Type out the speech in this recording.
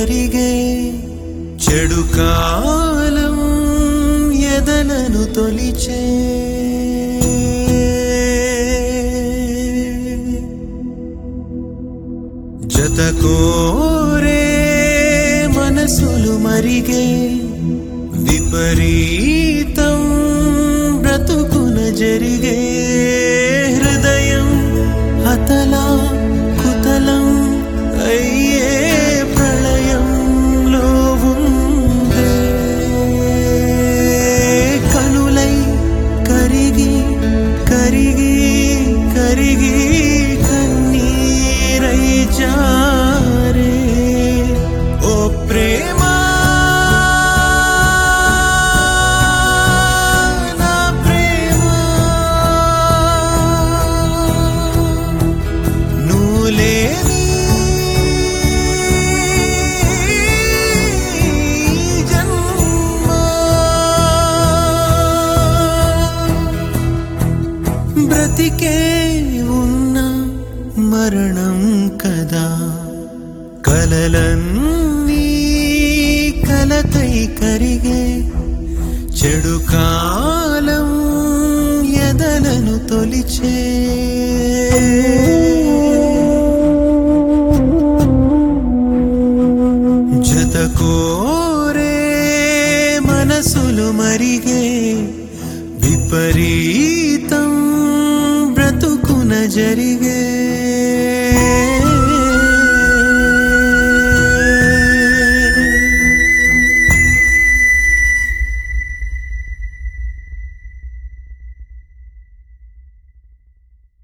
కరిగే చెడు కాలం ఎదలను తొలిచే జత కోరే మనసులు మరిగే విపరీతం బ్రతుకున జరిగే హృదయం హతలా కుతలం అయ్యే ప్రళయంలో ఉందే కనులై కరిగి కరిగి కరిగి కన్నీరై జారే ఓ ప్రేమా నా ప్రేమా నువ్వు లేని జన్మ బ్రతికే ఉన్న మరణం కదా కలలన్నీ కలతై కరిగే చెడు కాలం ఎదలను తొలిచే జత కోరే మనసులు మరిగే విపరీతం బ్రతుకున జరిగే